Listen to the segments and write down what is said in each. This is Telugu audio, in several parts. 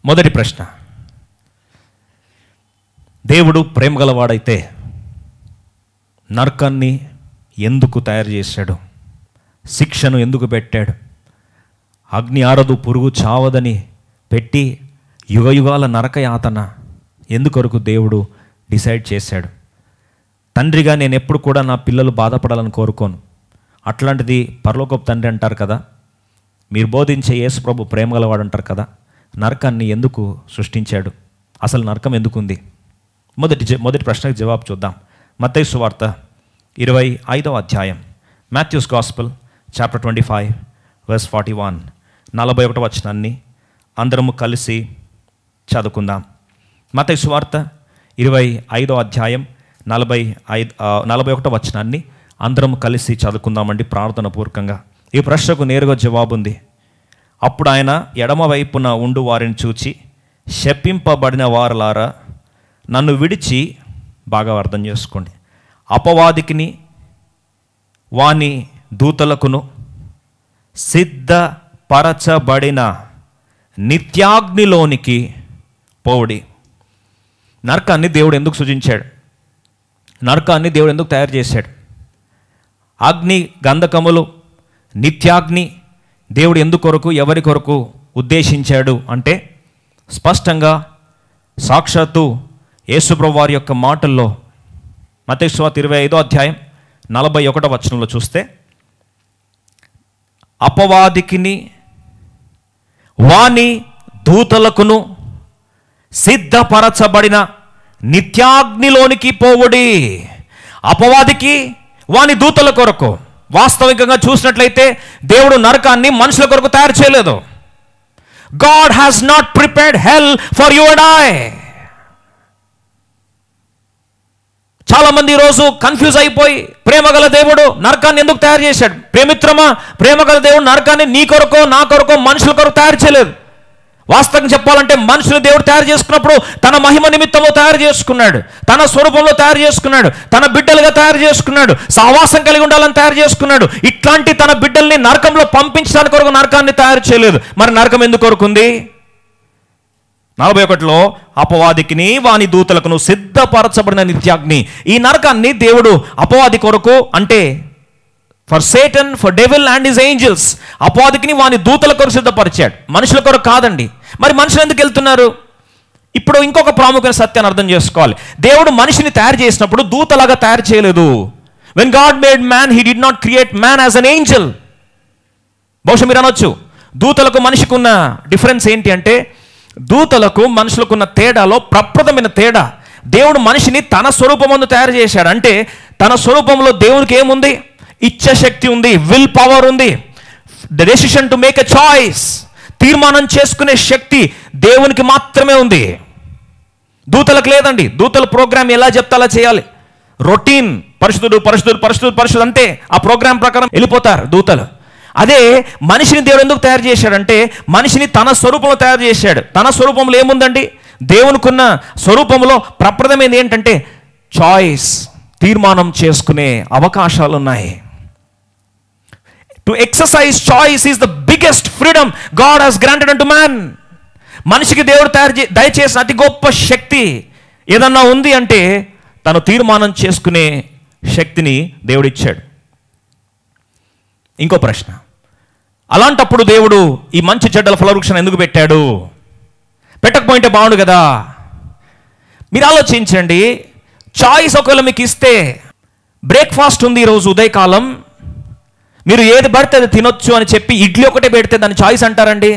మొదటి ప్రశ్న దేవుడు ప్రేమ గలవాడైతే నరకాన్ని ఎందుకు తయారు చేశాడు శిక్షను ఎందుకు పెట్టాడు అగ్ని ఆరదు పురుగు చావదని పెట్టి యుగయుగాల నరక యాతన ఎందుకొరకు దేవుడు డిసైడ్ చేశాడు తండ్రిగా నేను ఎప్పుడు కూడా నా పిల్లలు బాధపడాలని కోరుకోను అట్లాంటిది పరలోకపు తండ్రి అంటారు కదా మీరు బోధించే యేసు ప్రభు ప్రేమ గలవాడు అంటారు కదా నరకాన్ని ఎందుకు సృష్టించాడు అసలు నరకం ఎందుకుంది మొదటి జ- మొదటి ప్రశ్నకు జవాబు చూద్దాం మత్తయి సువార్త ఇరవై ఐదవ అధ్యాయం Matthew's gospel chapter twenty five verse forty one నలభై ఒకటో వచనాన్ని అందరము కలిసి చదువుకుందాం మత్తయి సువార్త ఇరవై ఐదో అధ్యాయం నలభై ఐదు ఆ, నలభై ఒకటో వచనాన్ని అందరం కలిసి చదువుకుందామండి ప్రార్థన పూర్వకంగా ఈ ప్రశ్నకు నేరుగా జవాబు ఉంది అప్పుడు ఆయన ఎడమ వైపున ఉండు వారిని చూచి శపింపబడిన వారలారా నన్ను విడిచి బాగా అర్థం చేసుకోండి అపవాదికిని వాని దూతలకును సిద్ధపరచబడిన నిత్యాగ్నిలోనికి పోవుడి నరకాన్ని దేవుడు ఎందుకు సృజించాడు నరకాన్ని దేవుడు ఎందుకు తయారు చేశాడు అగ్ని గంధకములు నిత్యాగ్ని దేవుడు ఎందు కొరకు ఎవరి కొరకు ఉద్దేశించాడు అంటే స్పష్టంగా సాక్షాత్తు యేసుప్రభు వారి యొక్క మాటల్లో మతేశ్వాత ఇరవై ఐదో అధ్యాయం నలభై ఒకటో వచనంలో చూస్తే అపవాదికిని వాని దూతలకును సిద్ధపరచబడిన నిత్యాగ్నిలోనికి పోవుడి అపవాదికి వాని దూతల కొరకు వాస్తవికంగా చూసినట్లయితే దేవుడు నరకాన్ని మనుషుల కొరకు తయారు చేయలేదు God has not prepared hell for you and I చాలా మంది ఈరోజు కన్ఫ్యూజ్ అయిపోయి ప్రేమగల దేవుడు నరకాన్ని ఎందుకు తయారు చేశాడు ప్రేమిత్రమా ప్రేమగల దేవుడు నరకాన్ని నీ కొరకో నా కొరకో మనుషుల కొరకు తయారు చేయలేదు వాస్తవం చెప్పాలంటే మనుషులు దేవుడు తయారు చేసుకున్నప్పుడు తన మహిమ నిమిత్తము తయారు చేసుకున్నాడు తన స్వరూపంలో తయారు చేసుకున్నాడు తన బిడ్డలుగా తయారు చేసుకున్నాడు సహవాసం కలిగి ఉండాలని తయారు చేసుకున్నాడు ఇట్లాంటి తన బిడ్డల్ని నరకంలో పంపించడానికి కొరకు నరకాన్ని తయారు చేయలేదు మరి నరకం ఎందుకు కొరకుంది నలభై ఒకటిలో అపవాదికిని వాని దూతలకును సిద్ధపరచబడిన నిత్యాగ్ని ఈ నరకాన్ని దేవుడు అపవాది కొరకు అంటే for Satan for devil and his angels అపవాదికిని వాని దూతల కొరకు సిద్ధపరిచాడు మనుషుల కొరకు కాదండి మరి మనుషులు ఎందుకు వెళ్తున్నారు ఇప్పుడు ఇంకొక ప్రాముఖ్యమైన సత్యాన్ని అర్థం చేసుకోవాలి దేవుడు మనిషిని తయారు చేసినప్పుడు దూతలాగా తయారు చేయలేదు when God made man he did not create man as an angel బహుశా మీరు అనొచ్చు దూతలకు మనిషికి ఉన్న డిఫరెన్స్ ఏంటి అంటే దూతలకు మనుషులకున్న తేడాలో ప్రప్రదమైన తేడా దేవుడు మనిషిని తన స్వరూపమందు తయారు చేశాడు అంటే తన స్వరూపంలో దేవునికి ఏముంది ఇచ్ఛశక్తి ఉంది విల్ పవర్ ఉంది the decision to make a choice తీర్మానం చేసుకునే శక్తి దేవునికి మాత్రమే ఉంది దూతలకు లేదండి దూతల ప్రోగ్రామ్ ఎలా చెప్తే అలా చేయాలి రొటీన్ పరిశుద్ధుడు పరిశుద్ధుడు పరిశుద్ధుడు పరిశుద్ధుడు అంతే ఆ ప్రోగ్రామ్ ప్రకారం వెళ్ళిపోతారు దూతలు అదే మనిషిని దేవుడు ఎందుకు తయారు చేశాడంటే మనిషిని తన స్వరూపంలో తయారు చేశాడు తన స్వరూపంలో ఏముందండి దేవునికున్న స్వరూపంలో ప్రప్రదమైనది ఏంటంటే చాయిస్ తీర్మానం చేసుకునే అవకాశాలు ఉన్నాయి to exercise choice is the biggest freedom God has granted unto man మనిషికి దేవుడు తయారు చే దయచేసిన అతి గొప్ప శక్తి ఏదన్నా ఉంది అంటే తను తీర్మానం చేసుకునే శక్తిని దేవుడిచ్చాడు ఇంకో ప్రశ్న అలాంటప్పుడు దేవుడు ఈ మంచి చెడ్డల ఫలవృక్షణ ఎందుకు పెట్టాడు పెట్టకపోయింటే బాగుండు కదా మీరు ఆలోచించండి చాయిస్ ఒకవేళ మీకు ఇస్తే బ్రేక్ఫాస్ట్ ఉంది ఈరోజు ఉదయకాలం మీరు ఏది పడితే అది తినొచ్చు అని చెప్పి ఇడ్లీ ఒకటే పెడితే దాన్ని చాయిస్ అంటారండి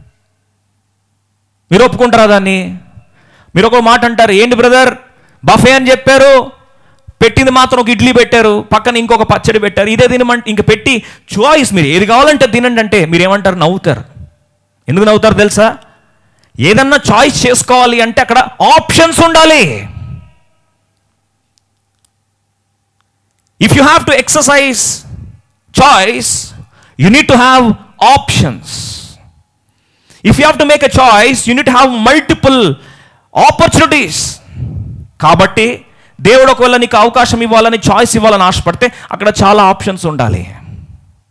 మీరు ఒప్పుకుంటారా దాన్ని మీరు ఒక మాట అంటారు ఏంటి బ్రదర్ బఫే అని చెప్పారు పెట్టింది మాత్రం ఒక ఇడ్లీ పెట్టారు పక్కన ఇంకొక పచ్చడి పెట్టారు ఇదే తినమంటే ఇంక పెట్టి చాయిస్ మీరు ఏది కావాలంటే తినండి అంటే మీరు ఏమంటారు నవ్వుతారు ఎందుకు నవ్వుతారు తెలుసా ఏదన్నా చాయిస్ చేసుకోవాలి అంటే అక్కడ ఆప్షన్స్ ఉండాలి if you have to exercise choice you need to have options if you have to make a choice you need have multiple opportunities కాబట్టి దేవుడు ఒకవేళ నీకు అవకాశం ఇవ్వాలని చాయిస్ ఇవ్వాలని ఆశపడితే అక్కడ చాలా ఆప్షన్స్ ఉండాలి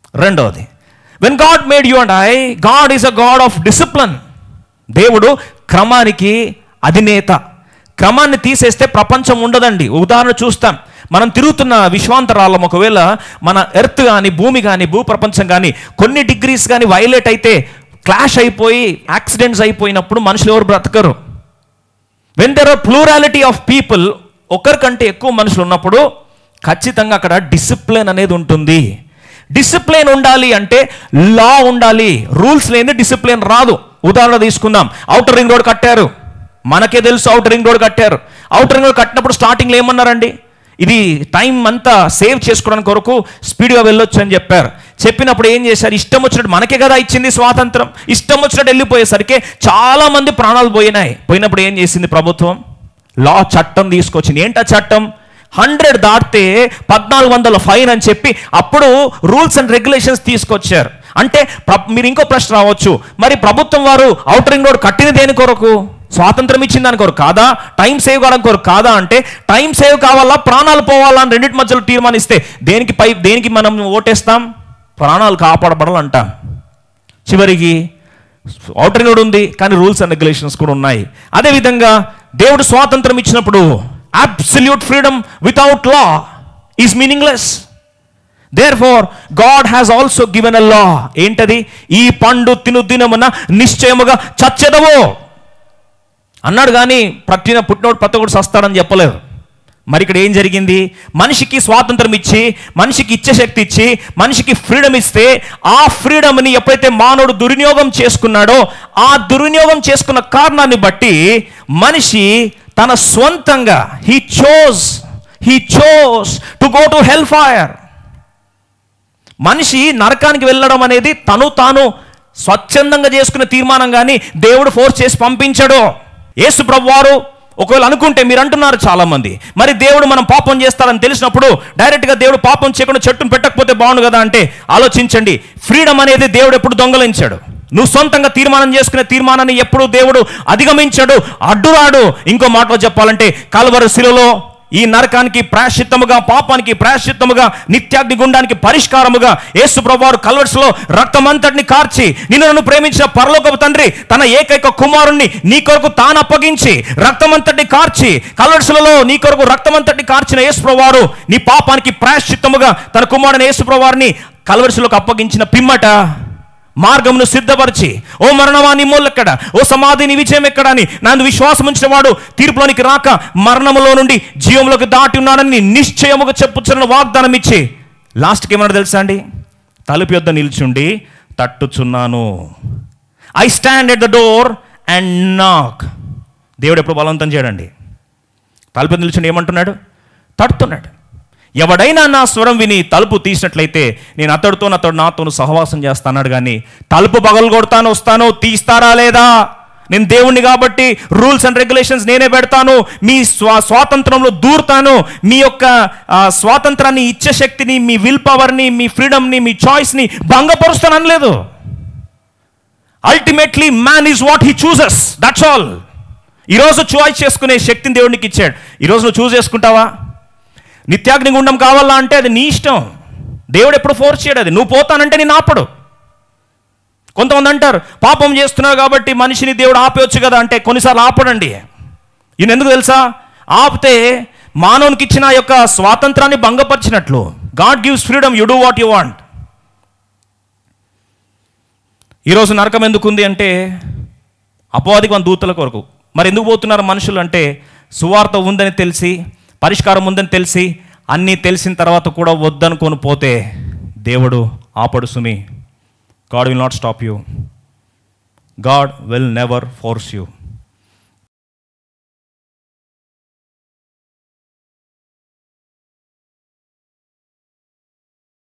రెండవది when God made you and I God is a God of discipline దేవుడు క్రమానికి అధినేత క్రమాన్ని తీసేస్తే ప్రపంచం ఉండదండి ఉదాహరణ చూస్తాం మనం తిరుగుతున్న విశ్వాంతరాలం ఒకవేళ మన ఎర్త్ కానీ భూమి కానీ భూప్రపంచం కానీ కొన్ని డిగ్రీస్ కానీ వైలేట్ అయితే క్లాష్ అయిపోయి యాక్సిడెంట్స్ అయిపోయినప్పుడు మనుషులు ఎవరు బ్రతకరు when there are plurality of people ఒకరికంటే ఎక్కువ మనుషులు ఉన్నప్పుడు ఖచ్చితంగా అక్కడ డిసిప్లిన్ అనేది ఉంటుంది డిసిప్లిన్ ఉండాలి అంటే లా ఉండాలి రూల్స్ లేని డిసిప్లిన్ రాదు ఉదాహరణ తీసుకుందాం అవుటర్ రింగ్ రోడ్ కట్టారు మనకే తెలుసు అవుటర్ రింగ్ రోడ్ కట్టారు అవుటర్ రింగ్ రోడ్ కట్టినప్పుడు స్టార్టింగ్లో ఏమన్నారండి ఇది టైం అంతా సేవ్ చేసుకోవడానికి కొరకు స్పీడ్గా వెళ్ళొచ్చు అని చెప్పారు చెప్పినప్పుడు ఏం చేశారు ఇష్టం వచ్చినట్టు మనకే కదా ఇచ్చింది స్వాతంత్రం ఇష్టం వచ్చినట్టు వెళ్ళిపోయేసరికి చాలా మంది ప్రాణాలు పోయినాయి పోయినప్పుడు ఏం చేసింది ప్రభుత్వం లా చట్టం తీసుకొచ్చింది ఏంటా చట్టం హండ్రెడ్ దాటితే పద్నాలుగు వందల ఫైన్ అని చెప్పి అప్పుడు రూల్స్ అండ్ రెగ్యులేషన్స్ తీసుకొచ్చారు అంటే ప్ర- మీరు ఇంకో ప్రశ్న రావచ్చు మరి ప్రభుత్వం వారు అవుటర్ రింగ్ రోడ్ కట్టిన దేని కొరకు స్వాతంత్రం ఇచ్చిన దాని కొరకు కాదా టైం సేవ్ కావడం కొరకు కాదా అంటే టైం సేవ్ కావాలా ప్రాణాలు పోవాలా అని రెండింటి మధ్యలో తీర్మానిస్తే దేనికి పై దేనికి మనం ఓటేస్తాం ప్రాణాలు కాపాడబడాలంటాం చివరికి అవుటర్ రోడ్ ఉంది కానీ రూల్స్ అండ్ రెగ్యులేషన్స్ కూడా ఉన్నాయి అదేవిధంగా దేవుడు స్వాతంత్రం ఇచ్చినప్పుడు absolute freedom without law is meaningless therefore God has also given a law ఏంటది ఈ పండు తిను దినమున నిశ్చయముగా చచ్చెదవు అన్నాడు కానీ ప్రతి పుట్టినోడు ప్రతి ఒక్కడు సస్తాడని చెప్పలేదు మరి ఇక్కడ ఏం జరిగింది మనిషికి స్వాతంత్రం ఇచ్చి మనిషికి ఇచ్చే శక్తి ఇచ్చి మనిషికి ఫ్రీడమ్ ఇస్తే ఆ ఫ్రీడమ్ని ఎప్పుడైతే మానవుడు దుర్వినియోగం చేసుకున్నాడో ఆ దుర్వినియోగం చేసుకున్న కారణాన్ని బట్టి మనిషి తన స్వంతంగా he chose he chose to go to hell fire మనిషి నరకానికి వెళ్ళడం అనేది తను తాను స్వచ్ఛందంగా చేసుకునే తీర్మానం కానీ దేవుడు ఫోర్స్ చేసి పంపించడు యేసు ప్రభు వారు ఒకవేళ అనుకుంటే మీరు అంటున్నారు చాలా మంది మరి దేవుడు మనం పాపం చేస్తాడని తెలిసినప్పుడు డైరెక్ట్గా దేవుడు పాపం చేయకుండా చెట్టును పెట్టకపోతే బాగుండు కదా అంటే ఆలోచించండి ఫ్రీడమ్ అనేది దేవుడు ఎప్పుడు దొంగలించాడు నువ్వు సొంతంగా తీర్మానం చేసుకునే తీర్మానాన్ని ఎప్పుడు దేవుడు అధిగమించాడు అడ్డురాడు ఇంకో మాటలో చెప్పాలంటే కలవర శిలలో ఈ నరకానికి ప్రాశ్చిత్తముగా పాపానికి ప్రాశ్చిత్తముగా నిత్యాగ్ని గుండానికి పరిష్కారముగా యేసు ప్రభువారు కల్వర్స్లో రక్తమంతటిని కార్చి నిన్ను నన్ను ప్రేమించిన పరలోకపు తండ్రి తన ఏకైక కుమారుణ్ణి నీ కొరకు తాను అప్పగించి రక్తమంతటిని కార్చి కల్వర్స్లలో నీ కొరకు రక్తమంతటిని కార్చిన యేసు ప్రభువారు నీ పాపానికి ప్రాశ్చిత్తముగా తన కుమారుని యేసు ప్రభువారిని కల్వర్స్లోకి అప్పగించిన పిమ్మట మార్గమును సిద్ధపరిచి ఓ మరణమా నీ మూలెక్కడ ఓ సమాధి నీ విజయం ఎక్కడ అని నన్ను విశ్వాసం ఉంచిన వాడు తీర్పులోనికి రాక మరణములో నుండి జీవంలోకి దాటి ఉన్నాడని నిశ్చయముగా చెప్పుచున్న వాగ్దానం ఇచ్చి లాస్ట్కి ఏమన్నా తెలుసా అండి తలుపు యొద్ద నిల్చుండి తట్టుచున్నాను I stand at the door and knock దేవుడు ఎప్పుడు బలవంతం చేయడండి తలుపు యొద్ద నిల్చుండి ఏమంటున్నాడు తడుతున్నాడు ఎవడైనా నా స్వరం విని తలుపు తీసినట్లయితే నేను అతడితో అతడు నాతో సహవాసం చేస్తాన్నాడు కానీ తలుపు పగలు కొడతాను వస్తాను తీస్తారా లేదా నేను దేవుణ్ణి కాబట్టి రూల్స్ అండ్ రెగ్యులేషన్స్ నేనే పెడతాను మీ స్వా స్వాతంత్రంలో దూరుతాను మీ యొక్క ఆ, స్వాతంత్రాన్ని ఇచ్చే శక్తిని మీ విల్ పవర్ని మీ ఫ్రీడమ్ని మీ చాయిస్ని భంగపరుస్తాను అనలేదు ultimately man is what he chooses that's all ఈరోజు చాయిస్ చేసుకునే శక్తిని దేవునికి ఇచ్చాడు ఈరోజు నువ్వు చూస్ చేసుకుంటావా నిత్యాగ్ని గుండం కావాలా అంటే అది నీ ఇష్టం దేవుడు ఎప్పుడు ఫోర్స్ చేయడు అది నువ్వు పోతానంటే నేను ఆపడు కొంతమంది అంటారు పాపం చేస్తున్నావు కాబట్టి మనిషిని దేవుడు ఆపేయొచ్చు కదా అంటే కొన్నిసార్లు ఆపడండి ఈయన ఎందుకు తెలుసా ఆపితే మానవునికి ఇచ్చిన ఆ యొక్క స్వాతంత్రాన్ని భంగపరిచినట్లు God gives freedom you do what you want ఈరోజు నరకం ఎందుకుంది అంటే అపవాదికి మన దూతల కొరకు మరి ఎందుకు పోతున్నారు మనుషులు అంటే సువార్త ఉందని తెలిసి పరిష్కారం ఉందని తెలిసి అన్నీ తెలిసిన తర్వాత కూడా వద్దనుకొని పోతే దేవుడు ఆపడు సుమి God will not stop you God will never force you